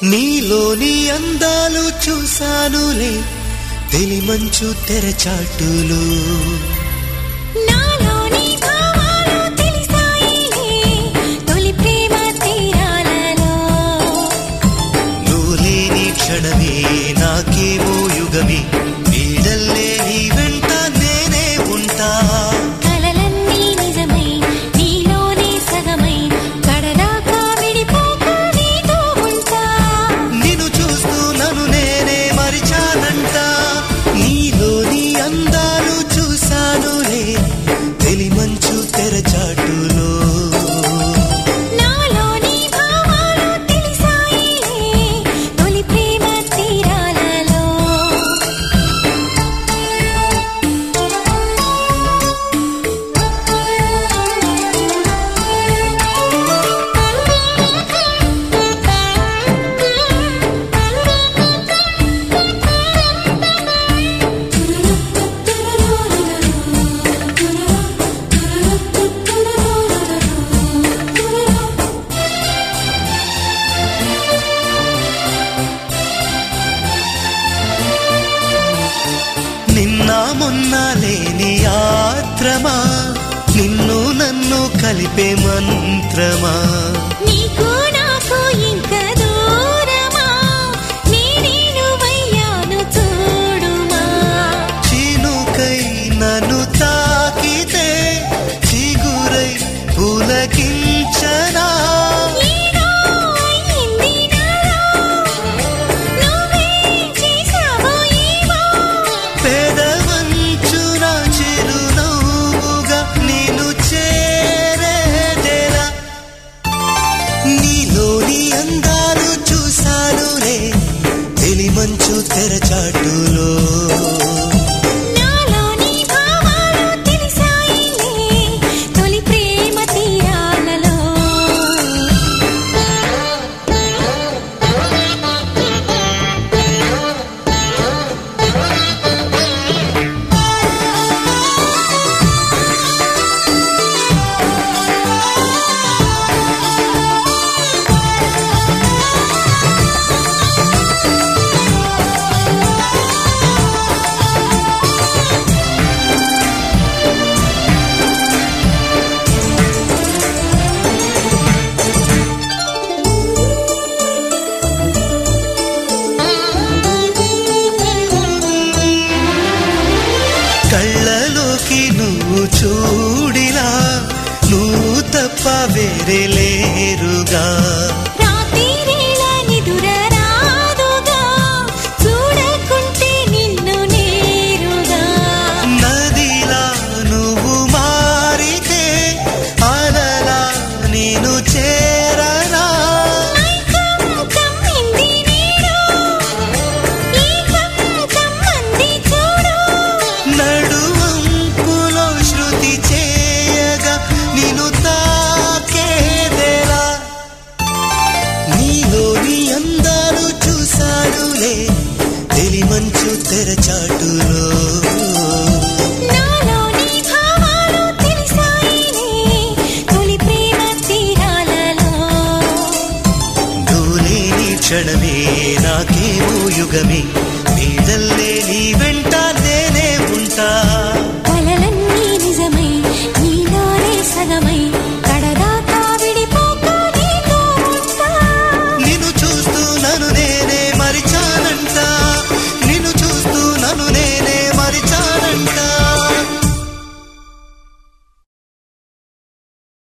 నీలోని అందాలు చూశానులే తెలిమంచు తెరచాటులు నాలోని భావాలు తెలిసాయిలే తొలి ప్రేమ తీరాలలో నువ్వు లేని క్షణమే నాకేమో యుగమే నీడల్లే నీ వెంట నేనే ఉంటా కలలన్నీ నిజమై నీలోనే సగమై కడదాకా విడిపోక నీతో ఉంటా నిన్ను చూస్తూ నన్ను నేనే మరిచానంట నీలోని అందాలు చూశానులే తెలిమంచు తెరచాటులో నాలోని భావాలు తెలిసాయిలే తొలి ప్రేమ తీరాలలో నిన్న మొన్న లేని ఆత్రమా నిన్ను నన్ను కలిపే మంత్రమా నీకు నాకు ఇంక దూరమా నేనేను వయ్యాను చూడుమా చినుకై నన్ను తాకితే చిగురై పులకించనా ఏదో అయింది నాలో నువ్వేం చేశావో ఏమో పెదవంచున చిరునవ్వుగా నిన్ను చేరేదెలా నీలోని అందాలు చూశానులే తెలిమంచు తెరచాటులో నాలోని భావాలు తెలిసాయిలే తొలి ప్రేమ తీరాలలో కళ్ళలోకి నువ్వు చూడిలా నువ్వు తప్ప వేరే లేరుగా రాత్రివేళ నిదుర రాదుగా చూడకుంటే నిన్ను నేరుగా నదిలా నువ్వు మారితే అలలా నేను చేరనా మైకం కమ్మింది నేడు ఏకం కమ్మంది చూడు నడువంపులో శృతి చేయగా నిన్ను తాకేదెలా నీలోని అందాలు చూశానులే తెలిమంచు తెరచాటులో నాలోని భావాలు తెలిసాయిలే తొలి ప్రేమ తీరాలలో దూలేని క్షణమే నాకేమో యుగమే నీడల్లే